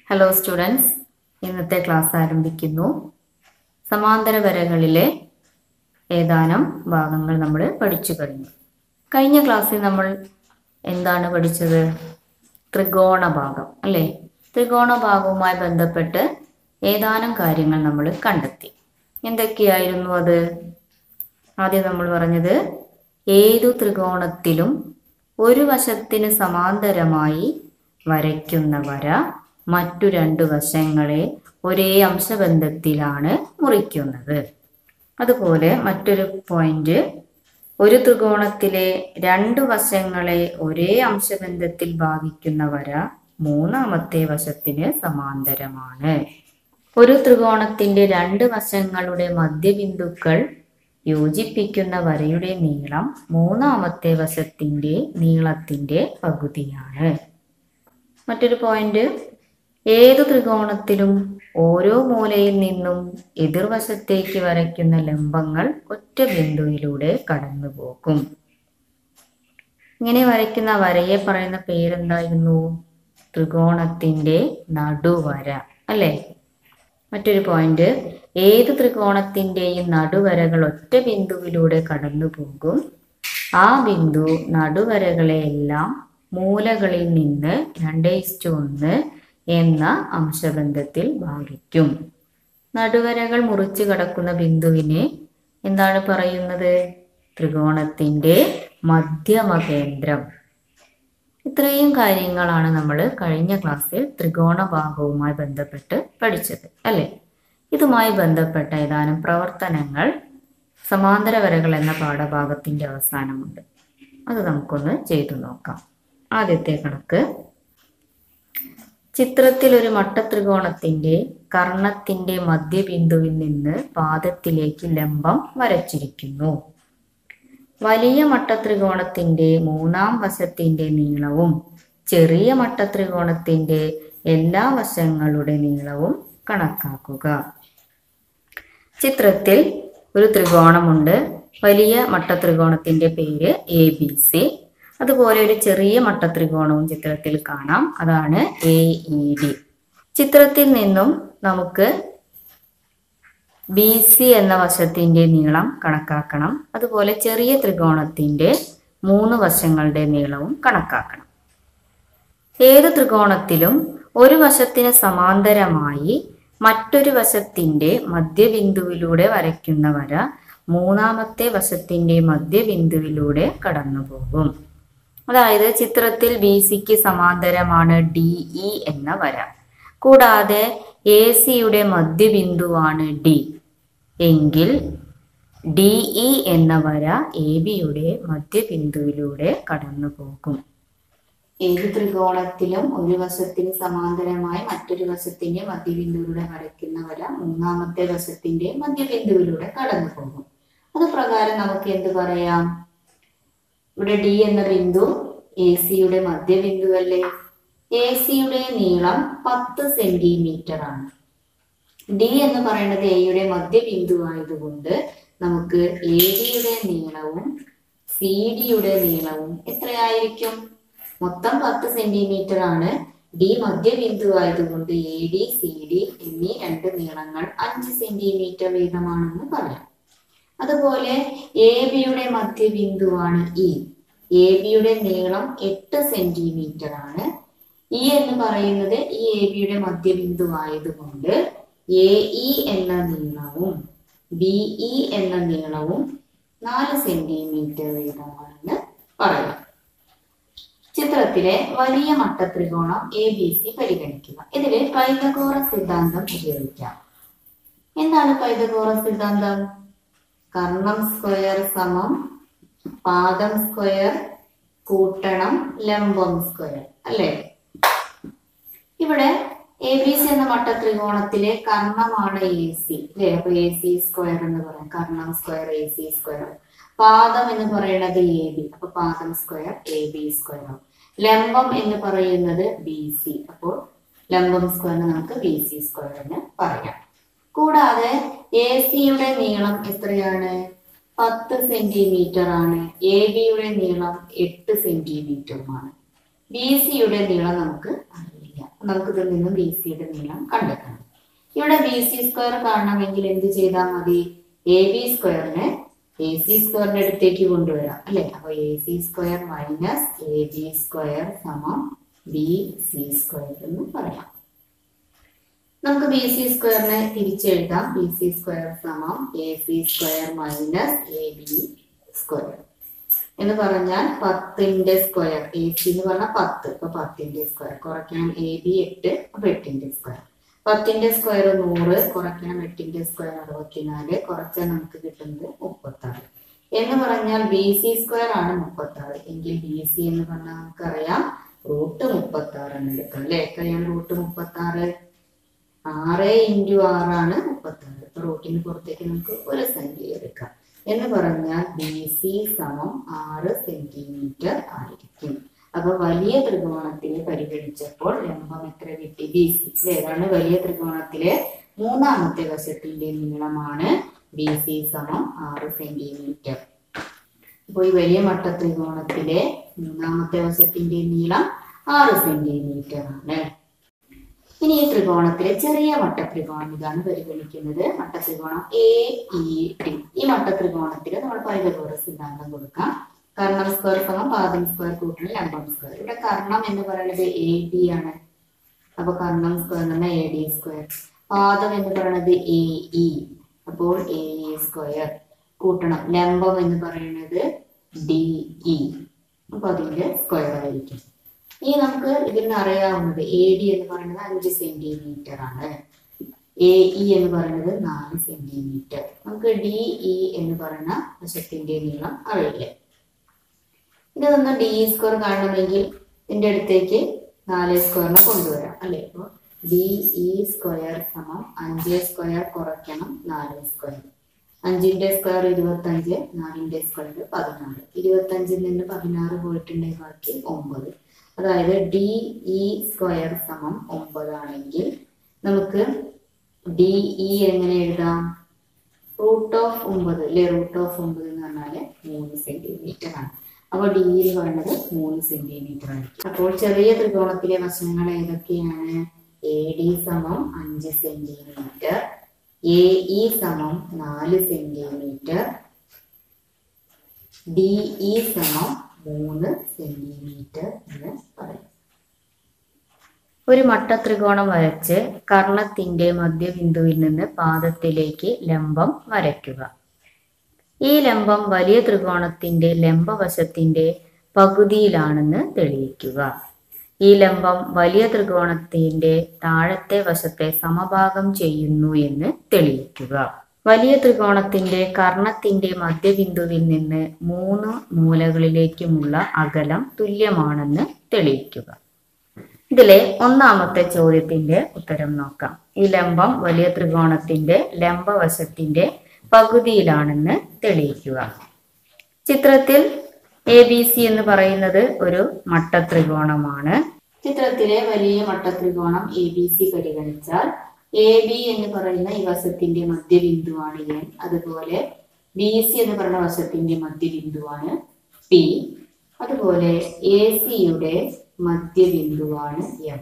hello students ഇന്നത്തെ class ആരംഭിക്കുന്നു സമാന്തര വരകളിലെ ഏതാനും ഭാഗങ്ങൾ നമ്മൾ പഠിച്ചു കഴിഞ്ഞു കഴിഞ്ഞ ക്ലാസ്സിൽ നമ്മൾ എന്താണ് പഠിച്ചത് ത്രികോണ ഭാഗം അല്ലേ ത്രികോണ ഭാഗവുമായി ബന്ധപ്പെട്ട് ഏതാനും കാര്യങ്ങൾ നമ്മൾ കണ്ടെത്തി എന്തൊക്കെയായിരുന്നു അത് ആദ്യം നമ്മൾ പറഞ്ഞത് ഏതു ത്രികോണത്തിലും ഒരു വശത്തിന് സമാന്തരമായി വരയ്ക്കുന്ന വര മറ്റു രണ്ടു വശങ്ങളെ ഒരേ അംശബന്ധത്തിലാണ് മുറിക്കുന്നത് അതുപോലെ മറ്റൊരു പോയിന്റ് ഒരു ത്രികോണത്തിലെ രണ്ടു വശങ്ങളെ ഒരേ അംശബന്ധത്തിൽ ഭാഗിക്കുന്ന വര മൂന്നാമത്തെ വശത്തിന് സമാന്തരമാണ് ഒരു ത്രികോണത്തിന്റെ രണ്ട് വശങ്ങളുടെ മധ്യബിന്ദുക്കൾ യോജിപ്പിക്കുന്ന വരയുടെ നീളം മൂന്നാമത്തെ വശത്തിന്റെ നീളത്തിന്റെ പകുതിയാണ് മറ്റൊരു പോയിന്റ് ഏതു ത്രികോണത്തിലും ഓരോ മൂലയിൽ നിന്നും എതിർവശത്തേക്ക് വരയ്ക്കുന്ന ലംബങ്ങൾ ഒറ്റ ബിന്ദുവിലൂടെ കടന്നുപോകും ഇങ്ങനെ വരയ്ക്കുന്ന വരയെ പറയുന്ന പേരെന്തായിരുന്നു ത്രികോണത്തിന്റെ നടുവര അല്ലേ മറ്റൊരു പോയിന്റ് ഏത് ത്രികോണത്തിന്റെയും നടുവരകൾ ഒറ്റ ബിന്ദുവിലൂടെ കടന്നു പോകും ആ ബിന്ദു നടുവരകളെയെല്ലാം മൂലകളിൽ നിന്ന് രണ്ട് ഇസ്റ്റു ഒന്ന് എന്ന അംശബന്ധത്തിൽ ഭാഗിക്കും നടുവരകൾ മുറിച്ചു കടക്കുന്ന ബിന്ദുവിനെ എന്താണ് പറയുന്നത് ത്രികോണത്തിന്റെ മധ്യമകേന്ദ്രം ഇത്രയും കാര്യങ്ങളാണ് നമ്മൾ കഴിഞ്ഞ ക്ലാസ്സിൽ ത്രികോണ ഭാഗവുമായി ബന്ധപ്പെട്ട് പഠിച്ചത് അല്ലേ ഇതുമായി ബന്ധപ്പെട്ട ഏതാനും പ്രവർത്തനങ്ങൾ സമാന്തര വരകൾ എന്ന പാഠഭാഗത്തിന്റെ അവസാനമുണ്ട് അത് നമുക്കൊന്ന് ചെയ്തു നോക്കാം ആദ്യത്തെ കണക്ക് ചിത്രത്തിൽ ഒരു മട്ടത്രികോണത്തിന്റെ കർണത്തിന്റെ മധ്യബിന്ദുവിൽ നിന്ന് പാദത്തിലേക്ക് ലംബം വരച്ചിരിക്കുന്നു വലിയ മട്ടത്രികോണത്തിന്റെ മൂന്നാം വശത്തിന്റെ നീളവും ചെറിയ മട്ടത്രികോണത്തിന്റെ എല്ലാ വശങ്ങളുടെ നീളവും കണക്കാക്കുക ചിത്രത്തിൽ ഒരു ത്രികോണമുണ്ട് വലിയ മട്ടത്രികോണത്തിന്റെ പേര് എ ബി സി അതുപോലെ ഒരു ചെറിയ മട്ടത്രികോണവും ചിത്രത്തിൽ കാണാം അതാണ് എ ഇ ഡി ചിത്രത്തിൽ നിന്നും നമുക്ക് ബി സി എന്ന വശത്തിന്റെ നീളം കണക്കാക്കണം അതുപോലെ ചെറിയ ത്രികോണത്തിന്റെ മൂന്ന് വശങ്ങളുടെ നീളവും കണക്കാക്കണം ഏത് ത്രികോണത്തിലും ഒരു വശത്തിന് സമാന്തരമായി മറ്റൊരു വശത്തിന്റെ മധ്യബിന്ദുവിലൂടെ വരയ്ക്കുന്ന വര മൂന്നാമത്തെ വശത്തിന്റെ മധ്യബിന്ദുവിലൂടെ കടന്നുപോകും അതായത് ചിത്രത്തിൽ ബി സിക്ക് സമാന്തരമാണ് ഡി ഇ എന്ന വര കൂടാതെ എ സിയുടെ മധ്യബിന്ദുവാണ് ഡി എങ്കിൽ ഡി ഇ എന്ന വര എ ബിയുടെ മധ്യബിന്ദുവിലൂടെ കടന്നു പോകും ഏത് ത്രികോണത്തിലും ഒരു വശത്തിന് സമാന്തരമായി മറ്റൊരു വശത്തിന്റെ മധ്യബിന്ദുവിലൂടെ വരയ്ക്കുന്ന വര മൂന്നാമത്തെ വശത്തിന്റെ മധ്യബിന്ദുവിലൂടെ കടന്നു പോകും അത് പ്രകാരം നമുക്ക് എന്ത് പറയാം ഇവിടെ ഡി എന്ന ബിന്ദു എ സിയുടെ മധ്യബിന്ദു അല്ലേ എ സിയുടെ നീളം പത്ത് സെന്റിമീറ്റർ ആണ് ഡി എന്ന് പറയുന്നത് എയുടെ മധ്യബിന്ദു ആയതുകൊണ്ട് നമുക്ക് എ ഡിയുടെ നീളവും സി ഡിയുടെ നീളവും എത്രയായിരിക്കും മൊത്തം പത്ത് സെന്റിമീറ്റർ ആണ് ഡി മധ്യബിന്ദു ആയതുകൊണ്ട് എ ഡി സി ഡി എന്നീ രണ്ട് നീളങ്ങൾ അഞ്ച് സെന്റിമീറ്റർ വീതമാണെന്ന് പറയാം അതുപോലെ എ ബിയുടെ മധ്യബിന്ദുവാണ് ഇ എ ബിയുടെ നീളം എട്ട് സെന്റിമീറ്റർ ആണ് ഇ എന്ന് പറയുന്നത് ഈ എ ബിയുടെ മധ്യബിന്ദു ആയതുകൊണ്ട് എ ഇ എന്ന നീളവും ബി ഇ എന്ന നീളവും നാല് സെന്റിമീറ്റർ വീതമാണെന്ന് പറയാം ചിത്രത്തിലെ വലിയ മട്ടത്രികോണം എ ബി സി പരിഗണിക്കുക ഇതില് പൈതഗോറ സിദ്ധാന്തം ഉപയോഗിക്കാം എന്താണ് പൈതഗോറ സിദ്ധാന്തം കർണം സ്ക്വയർ സമം പാദം സ്ക്വയർ കൂട്ടണം ലംബം സ്ക്വയർ അല്ലേ ഇവിടെ എ ബി സി എന്ന മട്ടത്രികോണത്തിലെ കർണമാണ് എ സി അല്ലേ അപ്പൊ എ സി സ്ക്വയർ എന്ന് പറയാം കർണം സ്ക്വയർ എ സി സ്ക്വയർ പാദം എന്ന് പറയുന്നത് എ ബി അപ്പൊ പാദം സ്ക്വയർ എ ബി സ്ക്വയർ ലംബം എന്ന് പറയുന്നത് ബി സി അപ്പോൾ ലംബം സ്ക്വയറിന് നമുക്ക് ബി സി സ്ക്വയർ എന്ന് പറയാം കൂടാതെ എ സിയുടെ നീളം എത്രയാണ് പത്ത് സെന്റിമീറ്റർ ആണ് എ ബിയുടെ നീളം എട്ട് സെന്റിമീറ്ററുമാണ് ബി സിയുടെ നീളം നമുക്ക് അറിയില്ല ഇല്ല നമുക്ക് ഇതിൽ നിന്നും ബി സിയുടെ നീളം കണ്ടെത്തണം ഇവിടെ ബി സി സ്ക്വയർ കാണണമെങ്കിൽ എന്ത് ചെയ്താൽ മതി എ ബി സ്ക്വയറിനെ എ സി സ്ക്വയറിന്റെ അടുത്തേക്ക് കൊണ്ടുവരാം അല്ലെ അപ്പൊ A C square minus A B square സമം ബി സി സ്ക്വയർ എന്ന് പറയാം നമുക്ക് ബി സി സ്ക്വയറിനെ തിരിച്ചെഴുതാം ബി സി സ്ക്വയർ സമം A C square minus A B square എന്ന് പറഞ്ഞാൽ പത്തിന്റെ സ്ക്വയർ എ സി എന്ന് പറഞ്ഞാൽ പത്ത് അപ്പൊ പത്തിന്റെ സ്ക്വയർ കുറയ്ക്കണം എ ബി എട്ട് അപ്പൊ എട്ടിന്റെ സ്ക്വയർ പത്തിന്റെ സ്ക്വയർ നൂറ് കുറയ്ക്കണം എട്ടിന്റെ സ്ക്വയർ അറുപത്തിനാല് കുറച്ചാൽ നമുക്ക് കിട്ടുന്നത് മുപ്പത്തി ആറ് എന്ന് പറഞ്ഞാൽ ബി സി സ്ക്വയർ ആണ് മുപ്പത്തി ആറ് എങ്കിൽ ബി സി എന്ന് പറഞ്ഞാൽ നമുക്കറിയാം റൂട്ട് മുപ്പത്തി ആറ് എന്ന് എടുക്കാം അല്ലെ എത്രയാണ് റൂട്ട് മുപ്പത്തി ആറ് ആറ് ഇൻറ്റു ആറാണ് മുപ്പത്തി ആറ് അപ്പൊ റൂട്ടിന് പുറത്തേക്ക് നമുക്ക് ഒരു സംഖ്യ എടുക്കാം എന്ന് പറഞ്ഞാൽ ബി സി സമം ആറ് സെന്റിമീറ്റർ ആയിരിക്കും അപ്പൊ വലിയ ത്രികോണത്തിലെ പരിഗണിച്ചപ്പോൾ ലംബം എത്ര കിട്ടി ബി സി ഏതാണ് വലിയ ത്രികോണത്തിലെ മൂന്നാമത്തെ വശത്തിന്റെ നീളമാണ് ബി സി സമം ആറ് സെന്റിമീറ്റർ അപ്പോൾ ഈ വലിയ മട്ട ത്രികോണത്തിലെ മൂന്നാമത്തെ വശത്തിന്റെ നീളം ആറ് സെന്റിമീറ്റർ ആണ് ഇനി ഈ ത്രികോണത്തിലെ ചെറിയ മട്ടത്രികോണം ഇതാണ് പരിഗണിക്കുന്നത് മട്ടത്രികോണം എ ഇ ടി ഈ മട്ടത്രികോണത്തിൽ നമ്മൾ പൈതഗോറസ് സിദ്ധാന്തം കൊടുക്കാം കർണം സ്ക്വയർ സമം പാദം സ്ക്വയർ കൂട്ടണം ലംബം സ്ക്വയർ ഇവിടെ കർണം എന്ന് പറയുന്നത് എ ഡി ആണ് അപ്പൊ കർണം സ്ക്വയർ എന്ന് പറഞ്ഞാൽ എ ഡി സ്ക്വയർ പാദം എന്ന് പറയുന്നത് എ ഇ അപ്പോൾ എ ഇ സ്ക്വയർ കൂട്ടണം ലംബം എന്ന് പറയുന്നത് ഡി ഇ അപ്പൊ അതിന്റെ സ്ക്വയർ ആയിരിക്കും ഇനി നമുക്ക് ഇതിന് അറിയാവുന്നത് എ ഡി എന്ന് പറയുന്നത് അഞ്ച് സെന്റിമീറ്റർ ആണ് എ ഇ എന്ന് പറയുന്നത് നാല് സെന്റിമീറ്റർ നമുക്ക് ഡി ഇ എന്ന് പറയുന്ന വശത്തിന്റെ നീളം അറിയില്ല ഇത് നിന്ന് ഡി സ്ക്വയർ കാണണമെങ്കിൽ ഇതിന്റെ അടുത്തേക്ക് നാല് സ്ക്വയറിനെ കൊണ്ടുവരാം അല്ലെ അപ്പോൾ ഡി ഇ സ്ക്വയർ സമം അഞ്ച് സ്ക്വയർ കുറയ്ക്കണം നാല് സ്ക്വയർ അഞ്ചിന്റെ സ്ക്വയർ ഇരുപത്തഞ്ച് നാലിന്റെ സ്ക്വയർ പതിനാറ് ഇരുപത്തഞ്ചിൽ നിന്ന് പതിനാറ് പോയിട്ടുണ്ടെങ്കിൽ ബാക്കി ഒമ്പത് അതായത് ഡി ഇ സ്ക്വയർ സമം ഒമ്പതാണെങ്കിൽ നമുക്ക് ഡി ഇ എങ്ങനെ എഴുതാം റൂട്ട് ഓഫ് ഒമ്പത് അല്ലെ റൂട്ട് ഓഫ് ഒമ്പത് എന്ന് പറഞ്ഞാല് മൂന്ന് സെന്റിമീറ്റർ ആണ് അപ്പോൾ ഡി എന്ന് പറയുന്നത് മൂന്ന് സെന്റിമീറ്റർ ആയിരിക്കും അപ്പോൾ ചെറിയ ത്രികോണത്തിലെ വശങ്ങൾ ഏതൊക്കെയാണ് എ ഡി സമം അഞ്ച് സെന്റിമീറ്റർ എ ഇ സമം നാല് സെന്റിമീറ്റർ ഡി ഇ സമം മൂന്ന് സെന്റിമീറ്റർ എന്ന് പറയും ഒരു മട്ടത്രികോണം വരച്ച് കർണത്തിന്റെ മധ്യബിന്ദുവിൽ നിന്ന് പാദത്തിലേക്ക് ലംബം വരയ്ക്കുക ഈ ലംബം വലിയ ത്രികോണത്തിന്റെ ലംബവശത്തിന്റെ പകുതിയിലാണെന്ന് തെളിയിക്കുക ഈ ലംബം വലിയ ത്രികോണത്തിന്റെ താഴത്തെ വശത്തെ സമഭാഗം ചെയ്യുന്നു എന്ന് തെളിയിക്കുക വലിയ ത്രികോണത്തിന്റെ കർണത്തിന്റെ മധ്യബിന്ദുവിൽ നിന്ന് മൂന്ന് മൂലകളിലേക്കുമുള്ള അകലം തുല്യമാണെന്ന് തെളിയിക്കുക ഇതിലെ ഒന്നാമത്തെ ചോദ്യത്തിന്റെ ഉത്തരം നോക്കാം ഈ ലംബം വലിയ ത്രികോണത്തിന്റെ ലംബവശത്തിന്റെ പകുതിയിലാണെന്ന് തെളിയിക്കുക ചിത്രത്തിൽ എ ബി സി എന്ന് പറയുന്നത് ഒരു മട്ടത്രികോണമാണ് ചിത്രത്തിലെ വലിയ മട്ടത്രികോണം എ ബി സി പരിഗണിച്ചാൽ എ ബി എന്ന് പറയുന്ന ഈ വശത്തിന്റെ മധ്യബിന്ദുവാണ് എൻ അതുപോലെ ബി സി എന്ന് പറയുന്ന വശത്തിന്റെ മധ്യബിന്ദുവാണ് പി അതുപോലെ എ സിയുടെ മധ്യബിന്ദുവാണ് എം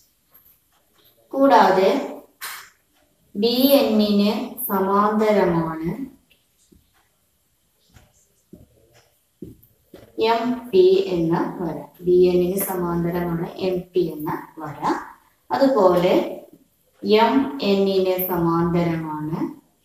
കൂടാതെ ബി എന്നിന് സമാന്തരമാണ് എം പി എന്ന വര ബി എന്നിന് സമാന്തരമാണ് എം പി എന്ന വര അതുപോലെ എം എന്നിന് സമാന്തരമാണ്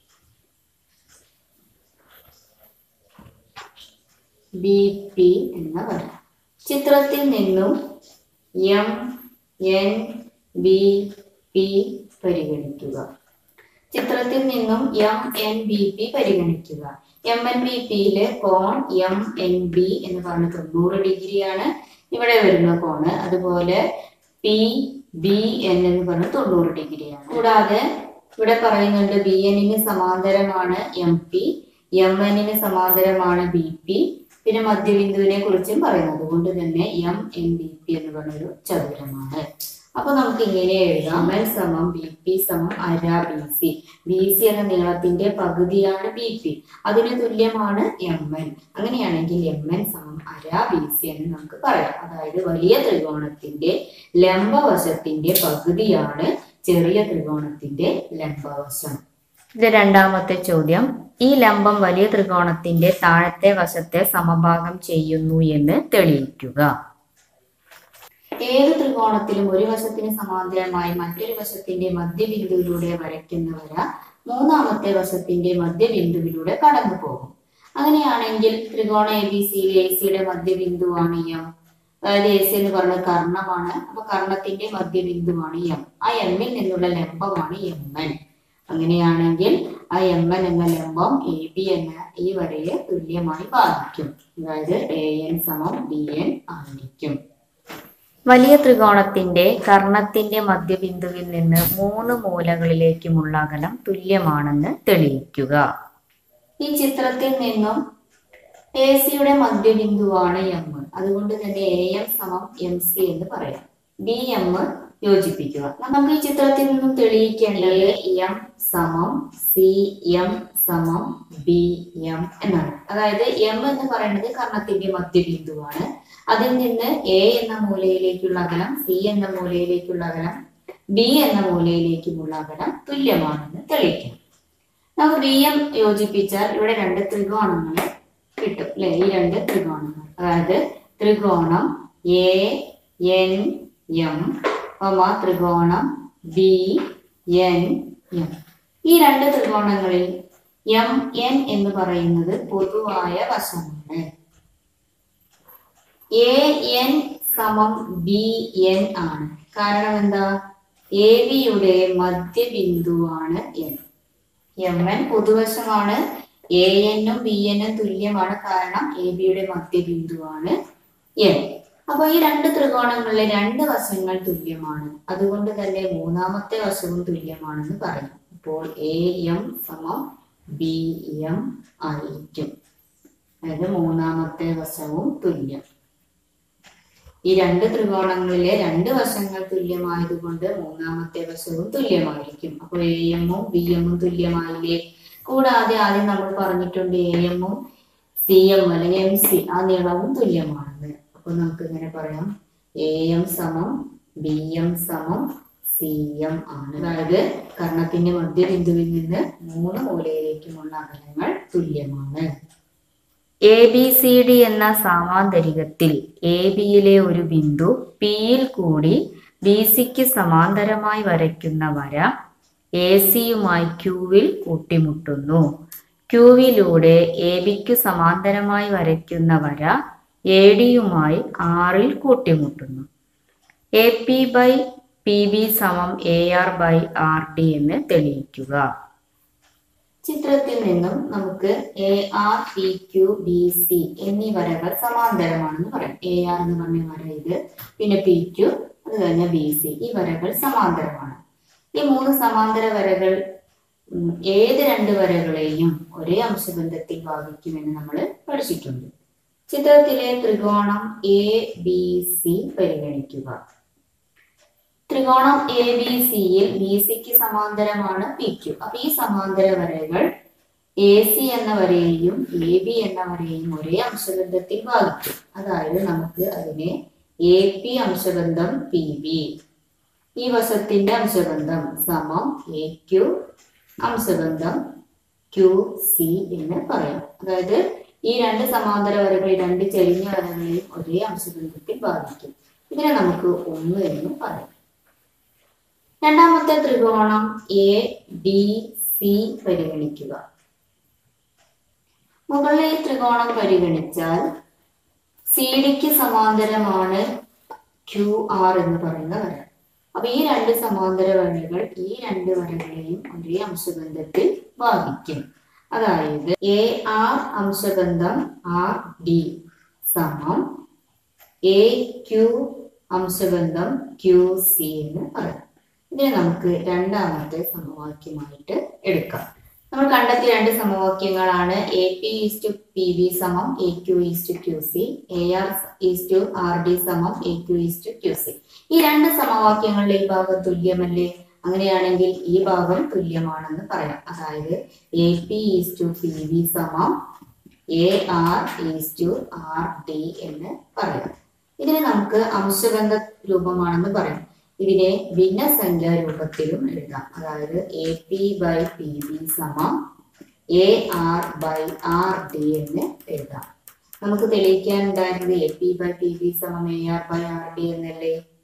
ബി പി എന്ന വര ചിത്രത്തിൽ നിന്നും എം എൻ ബി പി പരിഗണിക്കുക ചിത്രത്തിൽ നിന്നും എം എൻ ബി പി പരിഗണിക്കുക എം എൻ ബി പിയിലെ കോൺ എം എൻ ബി എന്ന് പറഞ്ഞ തൊണ്ണൂറ് ഡിഗ്രിയാണ് ഇവിടെ വരുന്ന കോണ് അതുപോലെ പി ബി എൻ എന്ന് പറഞ്ഞ തൊണ്ണൂറ് ഡിഗ്രിയാണ് കൂടാതെ ഇവിടെ പറയുന്നുണ്ട് ബി എന്നിന് സമാന്തരമാണ് എം പി എം എന്നിന് സമാന്തരമാണ് ബി പി പിന്നെ മധ്യബിന്ദുവിനെ കുറിച്ചും പറയുന്നു അതുകൊണ്ട് തന്നെ എം എൻ ബി പി എന്ന് പറഞ്ഞൊരു ചതുരമാണ് അപ്പൊ നമുക്ക് ഇങ്ങനെ എഴുതാം എൽ സമം ബി പി സമം അര ബി സി ബി സി എന്ന നീളത്തിന്റെ പകുതിയാണ് ബി പി അതിന് തുല്യമാണ് എം എൻ അങ്ങനെയാണെങ്കിൽ എം എൻ സമം അര ബി സി എന്ന് നമുക്ക് പറയാം അതായത് വലിയ ത്രികോണത്തിന്റെ ലംബവശത്തിന്റെ പകുതിയാണ് ചെറിയ ത്രികോണത്തിന്റെ ലംബവശം ഇത് രണ്ടാമത്തെ ചോദ്യം ഈ ലംബം വലിയ ത്രികോണത്തിന്റെ താഴത്തെ വശത്തെ സമഭാഗം ചെയ്യുന്നു എന്ന് തെളിയിക്കുക ഏത് ത്രികോണത്തിലും ഒരു വശത്തിന് സമാന്തരമായി മറ്റൊരു വശത്തിന്റെ മധ്യബിന്ദുവിലൂടെ വരയ്ക്കുന്ന വര മൂന്നാമത്തെ വശത്തിന്റെ മധ്യബിന്ദുവിലൂടെ കടന്നു പോകും അങ്ങനെയാണെങ്കിൽ ത്രികോണ എ ബി സിയിലെ എ സിയുടെ മധ്യബിന്ദുവാണ് എം അതായത് എ സി എന്ന് പറയുന്നത് കർണമാണ് അപ്പൊ കർണത്തിന്റെ മധ്യബിന്ദുവാണ് എം ആ എമ്മിൽ നിന്നുള്ള ലംബമാണ് എം എൻ അങ്ങനെയാണെങ്കിൽ ആ എം എൻ എന്ന ലംബം എ ബി എന്ന ഈ വരയെ തുല്യമായി ബാധിക്കും അതായത് എ എൻ സമം ബി എൻ ആയിരിക്കും വലിയ ത്രികോണത്തിന്റെ കർണത്തിന്റെ മധ്യബിന്ദുവിൽ നിന്ന് മൂന്ന് മൂലകളിലേക്കുമുള്ള അകലം തുല്യമാണെന്ന് തെളിയിക്കുക ഈ ചിത്രത്തിൽ നിന്നും എ സിയുടെ മധ്യബിന്ദുവാണ് എം അതുകൊണ്ട് തന്നെ എ എം സമം എം സി എന്ന് പറയാം ബി എം യോജിപ്പിക്കുക നമുക്ക് ഈ ചിത്രത്തിൽ നിന്നും തെളിയിക്കേണ്ടത് എം സമം സി എം സമം ബി എം എന്നാണ് അതായത് എം എന്ന് പറയുന്നത് കർണത്തിന്റെ മധ്യബിന്ദുവാണ് അതിൽ നിന്ന് എ എന്ന മൂലയിലേക്കുള്ള അകലം സി എന്ന മൂലയിലേക്കുള്ള അകലം ബി എന്ന മൂലയിലേക്കുമുള്ള അകലം തുല്യമാണെന്ന് തെളിയിക്കണം നമുക്ക് ബി എം യോജിപ്പിച്ചാൽ ഇവിടെ രണ്ട് ത്രികോണങ്ങൾ കിട്ടും അല്ലെ ഈ രണ്ട് ത്രികോണങ്ങൾ അതായത് ത്രികോണം എ എൻ എം ഒമ ത്രികോണം ബി എൻ എം ഈ രണ്ട് ത്രികോണങ്ങളിൽ എം എൻ എന്ന് പറയുന്നത് പൊതുവായ വശമാണ് എ എൻ സമം ബി എൻ ആണ് കാരണം എന്താ എ ബിയുടെ മധ്യബിന്ദുവാണ് എൻ എം എൻ പൊതുവശമാണ് എ എന്നും ബി എന്നും തുല്യമാണ് കാരണം എ ബിയുടെ മധ്യബിന്ദുവാണ് എൻ അപ്പൊ ഈ രണ്ട് ത്രികോണങ്ങളിലെ രണ്ട് വശങ്ങൾ തുല്യമാണ് അതുകൊണ്ട് തന്നെ മൂന്നാമത്തെ വശവും തുല്യമാണെന്ന് പറയും അപ്പോൾ എ എം സമം ബി എം ആയിരിക്കും അതായത് മൂന്നാമത്തെ വശവും തുല്യം ഈ രണ്ട് ത്രികോണങ്ങളിലെ രണ്ട് വശങ്ങൾ തുല്യമായതുകൊണ്ട് മൂന്നാമത്തെ വശവും തുല്യമായിരിക്കും അപ്പോൾ എ എമ്മും ബി എമ്മും തുല്യമായില്ലേ കൂടാതെ ആദ്യം നമ്മൾ പറഞ്ഞിട്ടുണ്ട് എ എമ്മും സി എം അല്ലെങ്കിൽ എം സി ആ നീളവും തുല്യമാണെന്ന് അപ്പൊ നമുക്ക് ഇങ്ങനെ പറയാം എ എം സമം ബി എം സമം സി എം ആണ് അതായത് കർണത്തിന്റെ മധ്യബിന്ദുവിൽ നിന്ന് മൂന്ന് മൂലയിലേക്കുമുള്ള അകലങ്ങൾ തുല്യമാണ് എ ബി സി ഡി എന്ന സാമാന്തരികത്തിൽ എ ബിയിലെ ഒരു ബിന്ദു പിയിൽ കൂടി ബി സിക്ക് സമാന്തരമായി വരയ്ക്കുന്ന വര എ സിയുമായി ക്യൂവിൽ കൂട്ടിമുട്ടുന്നു ക്യൂവിലൂടെ എ ബിക്ക് സമാന്തരമായി വരയ്ക്കുന്ന വര എ ഡിയുമായി ആറിൽ കൂട്ടിമുട്ടുന്നു A P by P B സമം A R by R D എന്ന് തെളിയിക്കുക ചിത്രത്തിൽ നിന്നും നമുക്ക് A R P Q B C എന്നീ വരകൾ സമാന്തരമാണെന്ന് പറയാം എ ആർ എന്ന് പറഞ്ഞ വര ഇത് പിന്നെ പി ക്യു അത് കഴിഞ്ഞ ബി സി ഈ വരകൾ സമാന്തരമാണ് ഈ മൂന്ന് സമാന്തര വരകൾ ഉം, ഏത് രണ്ട് വരകളെയും ഒരേ അംശബന്ധത്തിൽ ഭാഗിക്കുമെന്ന് നമ്മൾ പഠിച്ചിട്ടുണ്ട് ചിത്രത്തിലെ ത്രികോണം എ ബി സി പരിഗണിക്കുക ത്രികോണം എ ബി സിയിൽ ബി സിക്ക് സമാന്തരമാണ് പി ക്യു അപ്പൊ ഈ സമാന്തര വരകൾ എ സി എന്ന വരയെയും എ ബി എന്ന വരയെയും ഒരേ അംശബന്ധത്തിൽ ഭാഗിക്കും അതായത് നമുക്ക് അതിനെ എ പി അംശബന്ധം പി ബി ഈ വശത്തിന്റെ അംശബന്ധം സമം എ ക്യു അംശബന്ധം ക്യു സി എന്ന് പറയാം അതായത് ഈ രണ്ട് സമാന്തര വരകൾ ഈ രണ്ട് ചെരിഞ്ഞ വരകളെയും ഒരേ അംശബന്ധത്തിൽ ബാധിക്കും ഇതിനെ നമുക്ക് ഒന്ന് എന്ന് പറയാം രണ്ടാമത്തെ ത്രികോണം എ ഡി സി പരിഗണിക്കുക മുകളിലെ ഈ ത്രികോണം പരിഗണിച്ചാൽ സി ഡിക്ക് സമാന്തരമാണ് ക്യു ആർ എന്ന് പറയുന്ന വര അപ്പൊ ഈ രണ്ട് സമാന്തര വരകൾ ഈ രണ്ട് വരകളെയും ഒരേ അംശബന്ധത്തിൽ ബാധിക്കും അതായത് എ ആർ അംശബന്ധം ആർ ഡി സമം എ ക്യു അംശബന്ധം ക്യു സി എന്ന് പറയാം ഇതിനെ നമുക്ക് രണ്ടാമത്തെ സമവാക്യമായിട്ട് എടുക്കാം നമ്മൾ കണ്ടെത്തിയ രണ്ട് സമവാക്യങ്ങളാണ് A P is to P B സമം A Q is to Q C A R is to R D സമം A Q is to Q C ഈ രണ്ട് സമവാക്യങ്ങളുടെ ഈ ഭാഗം തുല്യമല്ലേ അങ്ങനെയാണെങ്കിൽ ഈ ഭാഗം തുല്യമാണെന്ന് പറയാം അതായത് A P is to P B സമം A R is to R D എന്ന് പറയാം ഇതിനെ നമുക്ക് അംശബന്ധ രൂപമാണെന്ന് പറയാം ഇതിനെ ഭിന്നസംഖ്യാ രൂപത്തിലും എഴുതാം അതായത് A P by P B സമം A R by R D എന്ന് എഴുതാം നമുക്ക് തെളിയിക്കാൻ ഉണ്ടായിരുന്നത് A P by P B സമം A R by R D എന്നല്ലേ